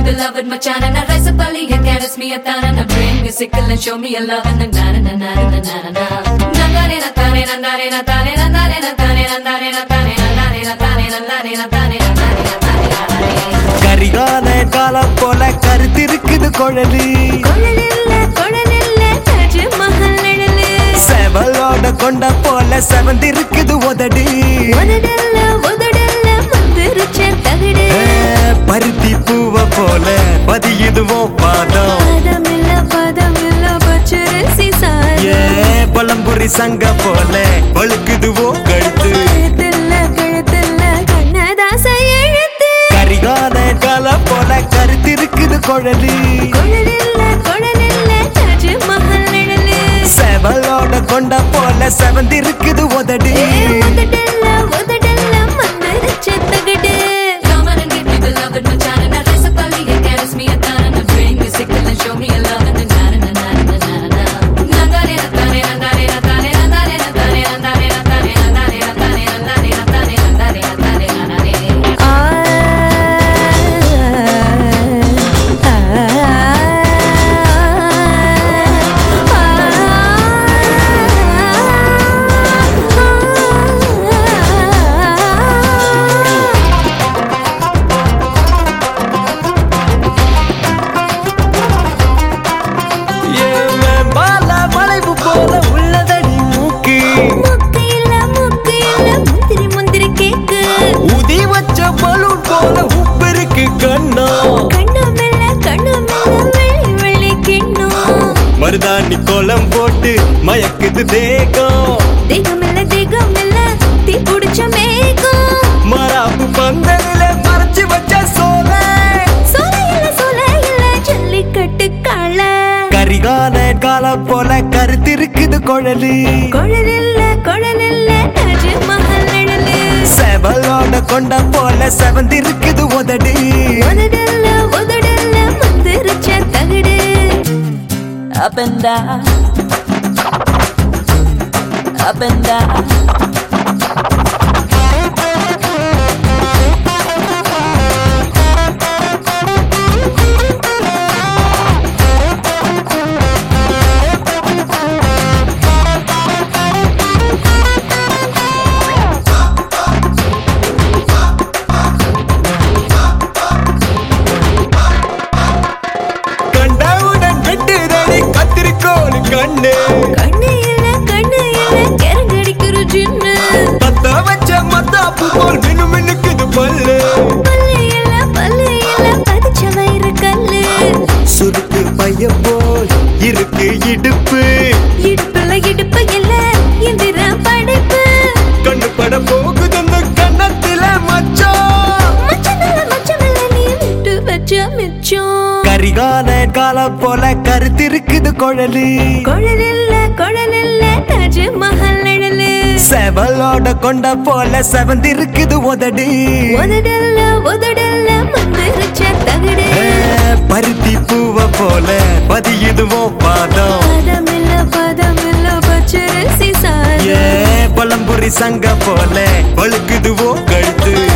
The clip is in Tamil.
beloved Machan and I rise up early and caress me a tan and I bring me sickle and show me a love and na na na na na na na na Nandare na tane nandare na tane nandare na tane nandare na tane nandare na tane nandare na tane nandare na tane nandare Karikala காலம் போல கருத்திருக்குது குழலி கொழலில்ல கொழலில்ல தாஜ்மஹல் நிழலு செவலோட கொண்ட போல செவந்திருக்குது உதடி உதடல்ல உதடல்ல மந்திரிச்ச தகடு ஏ, பருத்தி பூவ போல பதியுதுவோ பாதம் பதமில்ல பதமில்ல பச்சரிசி ஏ சாதம் பழம்புரி சங்க போல பழுக்குதுவோ கழுத்து கழுத்தில்ல கழுத்தில்ல கண்ணதாச எழுத்து கரிகால காலம் போல கருத்திருக்குது குழலி கொழலில்ல கொழலில்ல தாஜ்மஹல் நிழலு செவலோட கொண்ட போல செவந்திருக்குது உதடி உதடல்ல உதடல்ல மந்திரிச்ச தகடு Come on and give me beloved Machan and I rise up early and caress me a tan and I bring me sickle and show me a love and na na na na na na na Nandare na tane nandare na tane nandare na tane nandare na tane nandare na tane nandare na tane nandare na tane nandare ஏன் பால வளைவு போல உள்ளதடி மூக்கு முக்கு இல்ல முக்கு இல்ல முந்திரி முந்திரி கேக்கு உதி வச்ச பலூன் போல உப்பு இருக்கு கண்ணா கண்ணு மெல்ல கண்ணு மெல்ல வெள்ளி வெள்ளி கிண்ணம் மருதாணி கோலம் போட்டு மயக்குது தேகம் தேகமில்ல தேகமில்ல தீ புடிச்ச மேகம் மராப்பு பந்தலில மறைச்சு வச்ச சோல சோல இல்ல சோல இல்ல ஜல்லிக்கட்டு காள கரிகால காலம் போல கருத்திருக்குது குழலி குழல் இல்ல குழல் இல்ல தாஜ்மஹல் நிழலு செவலோட கொண்ட போல செவந்திருக்குது உதடி உதடல்ல உதடல்ல மந்திரிச்ச தகடு up and down, up and down. கண்டவுடன் வெட்டுதடி கத்திரிக்கோள் கண்ணு கண்ணு இல்ல கண்ணு இல்ல கரங்கடிக்கிற ஜின்னு பத்த வச்ச மத்தாப்பு போல் மினு மினுக்குது பல்லு பல்லு இல்ல பல்லு இல்ல பதிச்ச வயிறு கல்லு சுருக்கு பைய போல் இருக்கு இடுப்பு இடுப்புல இடுப்பு இல்ல எந்திர படைப்பு கண்ணு பட போகுது அந்த கண்ணத்தில மச்சம் மச்சமில்ல மச்சமில்ல நீ விட்டு வச்ச மிச்சம் கரிகால காலம் போல கருத்திருக்குது குழலி குழல் இல்ல குழல் இல்ல தாஜ்மஹல் நிழலு செவலோட கொண்ட போல செவந்திருக்குது உதடி உதடல்ல உதடல்ல மந்திரிச்ச தகடு ஏ, பருத்தி பூவ போல பதியுதுவோ பாதம் பதமில்ல பதமில்ல பச்சரிசி ஏ சாதம் பழம்புரி சங்க போல பழுக்குதுவோ கழுத்து